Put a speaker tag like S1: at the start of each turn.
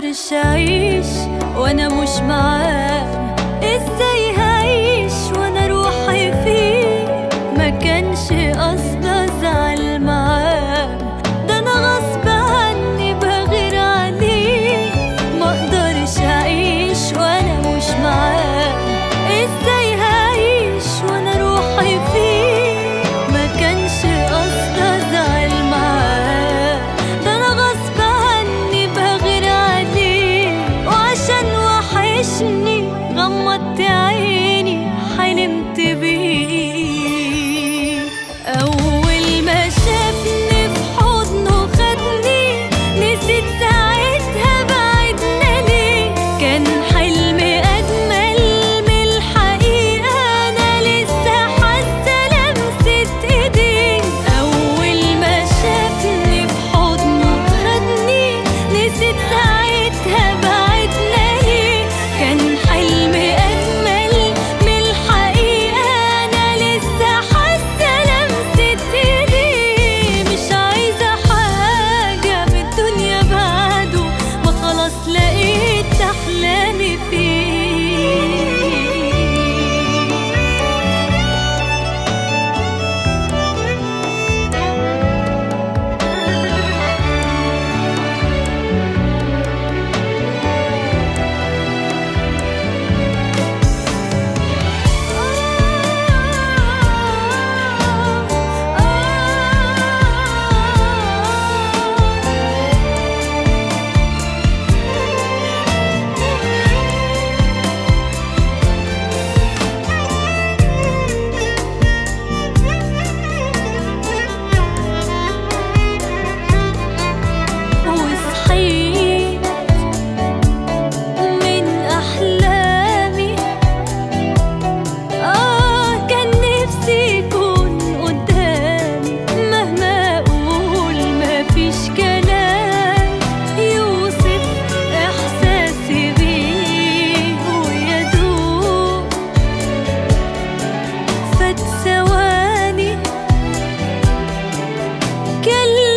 S1: اقدرش اعيش وانا مش معاه ازاي هعيش وانا روحي فيه ما كانش قصد ازعل معاه ده انا غصب عني بغير عليه ما اقدرش اعيش وانا مش معاه ازاي هعيش وانا روحي فيه ما كانش قصد ازعل معاه ده انا غصب عني بغير عليه وعشان وحشني غمضت عيني حلمت بيه اول ما شافني في حضنه خدني نسيت ساعتها بعدنا ليه كان حلم اجمل من الحقيقه انا لسه حاسه لمسه ايديه اول ما شافني في حضنه خدني نسيت ساعتها بعدنا ليه كان حلم اجمل من الحقيقه انا لسه حاسه لمسه ايديه مش عايزه حاجه من الدنيا بعده ما خلاص لقيت احلامي فيه وصحيت من أحلامي آه كان نفسي يكون قدامي مهما أقول مفيش كلام يوصف إحساسي بيه ويدوب فات ثواني كلمة